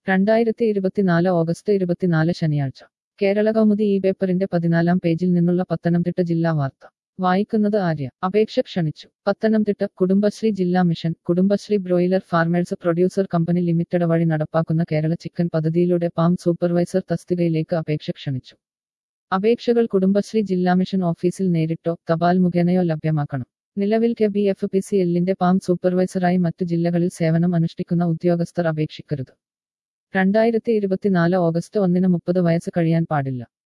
രണ്ടായിരത്തി ഇരുപത്തിനാല് ഓഗസ്റ്റ് ഇരുപത്തിനാല് ശനിയാഴ്ച കേരള കൗമുദി ഈ പേപ്പറിന്റെ പതിനാലാം പേജിൽ നിന്നുള്ള പത്തനംതിട്ട ജില്ലാ വാർത്ത വായിക്കുന്നത് ആര്യ അപേക്ഷ ക്ഷണിച്ചു പത്തനംതിട്ട കുടുംബശ്രീ ജില്ലാ mission Kudumbashree broiler farmers producer company limited വഴി നടപ്പാക്കുന്ന കേരള ചിക്കൻ പദ്ധതിയിലൂടെ പാം സൂപ്പർവൈസർ തസ്തികയിലേക്ക് അപേക്ഷ ക്ഷണിച്ചു അപേക്ഷകൾ കുടുംബശ്രീ ജില്ലാ മിഷൻ ഓഫീസിൽ നേരിട്ടോ തപാൽ മുഖേനയോ ലഭ്യമാക്കണം നിലവിൽ K B F P C എല്ലിന്റെ പാം സൂപ്പർവൈസറായി മറ്റു ജില്ലകളിൽ സേവനം അനുഷ്ഠിക്കുന്ന ഉദ്യോഗസ്ഥർ അപേക്ഷിക്കരുത് രണ്ടായിരത്തി ഇരുപത്തിനാല് ഓഗസ്റ്റ് ഒന്നിന് മുപ്പത് വയസ്സ് കഴിയാൻ പാടില്ല